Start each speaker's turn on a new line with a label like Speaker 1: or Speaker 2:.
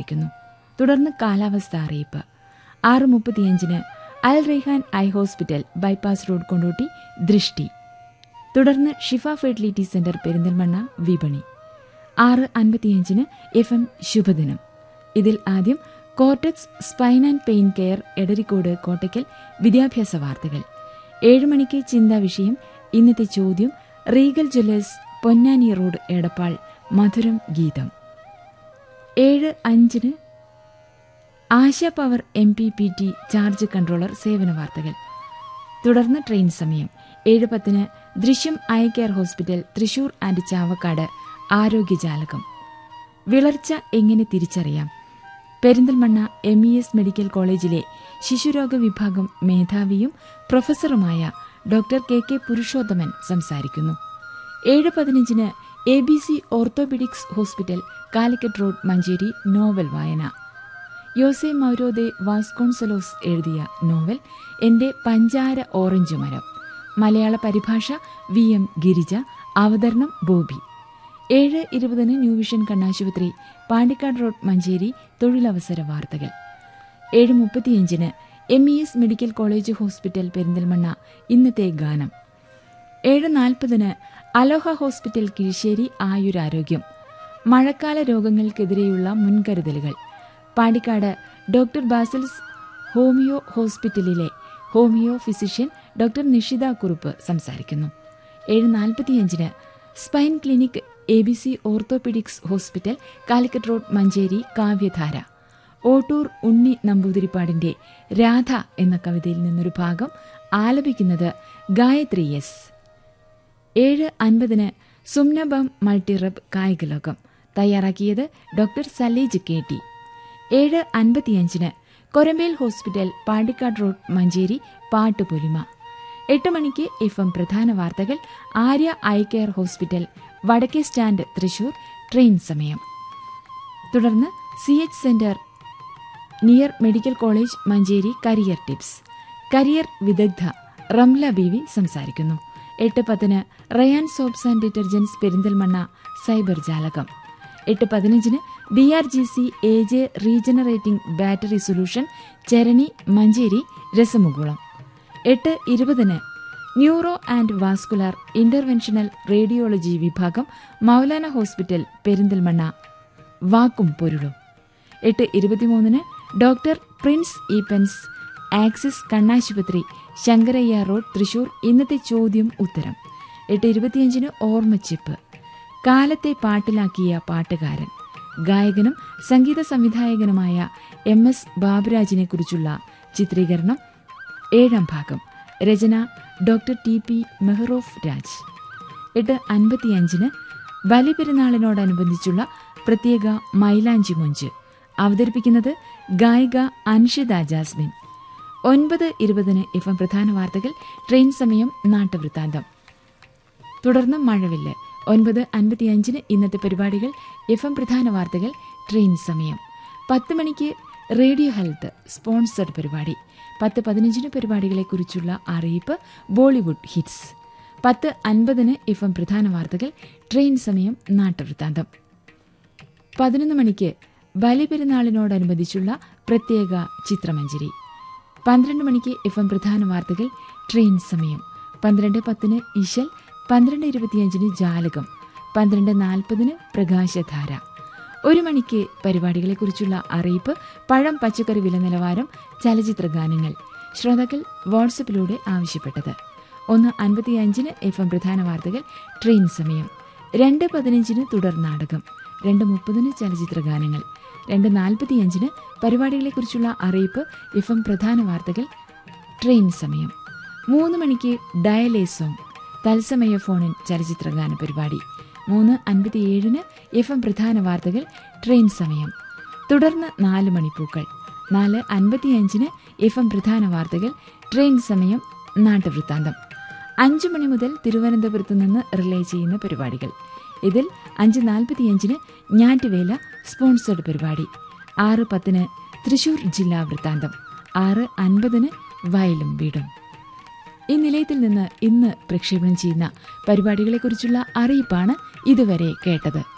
Speaker 1: സംസാരിക്കുന്നു തുടർന്ന് കാലാവസ്ഥ അറിയിപ്പ് ആറ് മുപ്പത്തിയഞ്ചിന് Al Raihan eye hospital bypass road Kondotty ദൃഷ്ടി തുടർന്ന് ഷിഫ ഫെർട്ടിലിറ്റി സെന്റർ പെരിന്തൽമണ്ണ വിപണി ആറ് അൻപത്തിയഞ്ചിന് എഫ് എം ശുഭദിനം ഇതിൽ ആദ്യം cortex spine and pain care Edarikode Kottakkal വിദ്യാഭ്യാസ വാർത്തകൾ ഏഴ് മണിക്ക് ചിന്താ വിഷയം ഇന്നത്തെ ചോദ്യം Regal jewellers Ponnani road Edappal മധുരം ഗീതം ഏഴ് അഞ്ചിന് Asha power M P P T charge controller സേവന വാർത്തകൾ തുടർന്ന് ട്രെയിൻ സമയം ഏഴ് പത്തിന് ദൃശ്യം eye care hospital Thrissur and Chavakkad ആരോഗ്യജാലകം വിളർച്ച എങ്ങനെ തിരിച്ചറിയാം Perinthalmanna M E S medical കോളേജിലെ ശിശുരോഗ വിഭാഗം മേധാവിയും പ്രൊഫസറുമായ ഡോക്ടർ കെ കെ പുരുഷോത്തമൻ സംസാരിക്കുന്നു ഏഴ് പതിനഞ്ചിന് A B C orthopaedics hospital Calicut road Manjeri novel വായന യോസെ മൗരോദെ വാസ്കോൺസലോസ് എഴുതിയ നോവൽ എന്റെ പഞ്ചാര ഓറഞ്ച് മരം മലയാള പരിഭാഷ വി എം ഗിരിജ അവതരണം ബോബി ഏഴ് ഇരുപതിന് ന്യൂ വിഷൻ കണ്ണാശുപത്രി പാണ്ടിക്കാട് റോഡ് മഞ്ചേരി തൊഴിലവസര വാർത്തകൾ ഏഴ് മുപ്പത്തിയഞ്ചിന് M E S medical college hospital Perinthalmanna ഇന്നത്തെ ഗാനം ഏഴ് നാൽപ്പതിന് അലോഹ ഹോസ്പിറ്റൽ കിഴിശ്ശേരി ആയുരാരോഗ്യം മഴക്കാല രോഗങ്ങൾക്കെതിരെയുള്ള മുൻകരുതലുകൾ പാണ്ടിക്കാട് ഡോക്ടർ ബാസിൽസ് ഹോമിയോ ഹോസ്പിറ്റലിലെ homeo physician doctor Nishitha Kurup സംസാരിക്കുന്നു ഏഴ് നാൽപ്പത്തിയഞ്ചിന് spine clinic A B C orthopaedics hospital Calicut road Manjeri കാവ്യധാര ഓട്ടൂർ ഉണ്ണി നമ്പൂതിരിപ്പാടിന്റെ രാധ എന്ന കവിതയിൽ നിന്നൊരു ഭാഗം ആലപിക്കുന്നത് ഗായത്രി എസ് ഏഴ് അൻപതിന് സുംനബം മൾട്ടിറബ് കായികലോകം തയ്യാറാക്കിയത് ഡോക്ടർ സലീജ് കെ ടി ഏഴ് അൻപത്തിയഞ്ചിന് കൊരമ്പേൽ ഹോസ്പിറ്റൽ പാണ്ടിക്കാട് റോഡ് മഞ്ചേരി പാട്ടുപൊലിമ എട്ട് മണിക്ക് എഫ് എം പ്രധാന വാർത്തകൾ ആര്യ ഐ കെയർ ഹോസ്പിറ്റൽ വടക്കേ സ്റ്റാൻഡ് തൃശൂർ ട്രെയിൻ സമയം തുടർന്ന് C H centre near medical college Manjeri career tips career വിദഗ്ധ റംല ബീവി സംസാരിക്കുന്നു എട്ട് പത്തിന് Rayan soaps and detergents Perinthalmanna cyber ജാലകം എട്ട് പതിനഞ്ചിന് B R G C A J regenerating battery solution ചരണി മഞ്ചേരി രസമുകുളം എട്ട് ഇരുപതിന് neuro and vascular interventional radiology വിഭാഗം മൗലാന ഹോസ്പിറ്റൽ പെരിന്തൽമണ്ണ വാക്കും പൊരുളും എട്ട് ഇരുപത്തിമൂന്നിന് ഡോക്ടർ പ്രിൻസ് ഈപ്പൻസ് ആക്സിസ് കണ്ണാശുപത്രി ശങ്കരയ്യ റോഡ് തൃശൂർ ഇന്നത്തെ ചോദ്യം ഉത്തരം എട്ട് ഇരുപത്തിയഞ്ചിന് ഓർമ്മച്ചിപ്പ് കാലത്തെ പാട്ടിലാക്കിയ പാട്ടുകാരൻ ഗായകനും സംഗീത സംവിധായകനുമായ എം എസ് ബാബുരാജിനെ കുറിച്ചുള്ള ചിത്രീകരണം ഏഴാം ഭാഗം രചന doctor T P Mehroof Raj എട്ട് അൻപത്തിയഞ്ചിന് ബലിപെരുന്നാളിനോടനുബന്ധിച്ചുള്ള പ്രത്യേക മൈലാഞ്ചി മൊഞ്ച് അവതരിപ്പിക്കുന്നത് ഗായിക അൻഷിത ജാസ്മിൻ ഒൻപത് ഇരുപതിന് എഫ് എം പ്രധാന വാർത്തകൾ ട്രെയിൻ സമയം നാട്ടുവൃത്താന്തം തുടർന്ന് മഴവില്ല് ഒൻപത് അൻപത്തിയഞ്ചിന് ഇന്നത്തെ പരിപാടികൾ എഫ് എം പ്രധാന വാർത്തകൾ ട്രെയിൻ സമയം പത്ത് മണിക്ക് റേഡിയോ ഹെൽത്ത് സ്പോൺസർഡ് പരിപാടി പത്ത് പതിനഞ്ചിന് പരിപാടികളെക്കുറിച്ചുള്ള അറിയിപ്പ് ബോളിവുഡ് ഹിറ്റ്സ് പത്ത് അൻപതിന് എഫ് എം പ്രധാന വാർത്തകൾ ട്രെയിൻ സമയം നാട്ടുവൃത്താന്തം പതിനൊന്ന് മണിക്ക് ബലിപെരുന്നാളിനോടനുബന്ധിച്ചുള്ള പ്രത്യേക ചിത്രമഞ്ജരി പന്ത്രണ്ട് മണിക്ക് എഫ് എം പ്രധാന വാർത്തകൾ ട്രെയിൻ സമയം പന്ത്രണ്ട് പത്തിന് ഇശൽ പന്ത്രണ്ട് ഇരുപത്തിയഞ്ചിന് ജാലകം പന്ത്രണ്ട് നാൽപ്പതിന് പ്രകാശധാര ഒരു മണിക്ക് പരിപാടികളെക്കുറിച്ചുള്ള അറിയിപ്പ് പഴം പച്ചക്കറി വില നിലവാരം ചലച്ചിത്ര ഗാനങ്ങൾ ശ്രോതാക്കൾ വാട്സപ്പിലൂടെ ആവശ്യപ്പെട്ടത് ഒന്ന് അൻപത്തിയഞ്ചിന് എഫ് എം പ്രധാന വാർത്തകൾ ട്രെയിൻ സമയം രണ്ട് പതിനഞ്ചിന് തുടർ നാടകം രണ്ട് മുപ്പതിന് ചലച്ചിത്ര ഗാനങ്ങൾ രണ്ട് നാൽപ്പത്തിയഞ്ചിന് പരിപാടികളെക്കുറിച്ചുള്ള അറിയിപ്പ് എഫ് എം പ്രധാന വാർത്തകൾ ട്രെയിൻ സമയം മൂന്ന് മണിക്ക് ഡയലേ സോങ് തത്സമയ ഫോണിൻ ചലച്ചിത്ര ഗാന പരിപാടി മൂന്ന് അൻപത്തിയേഴിന് എഫ് എം പ്രധാന വാർത്തകൾ ട്രെയിൻ സമയം തുടർന്ന് നാല് മണിപ്പൂക്കൾ നാല് അൻപത്തിയഞ്ചിന് എഫ് എം പ്രധാന വാർത്തകൾ ട്രെയിൻ സമയം നാട്ടുവൃത്താന്തം അഞ്ചു മണി മുതൽ തിരുവനന്തപുരത്ത് നിന്ന് റിലേ ചെയ്യുന്ന പരിപാടികൾ ഇതിൽ അഞ്ച് നാൽപ്പത്തിയഞ്ചിന് ഞാറ്റുവേല സ്പോൺസർഡ് പരിപാടി ആറ് പത്തിന് തൃശൂർ ജില്ലാ വൃത്താന്തം ആറ് അൻപതിന് വയലും വീടും ഈ നിലയത്തിൽ നിന്ന് ഇന്ന് പ്രക്ഷേപണം ചെയ്യുന്ന പരിപാടികളെക്കുറിച്ചുള്ള അറിയിപ്പാണ് ഇതുവരെ കേട്ടത്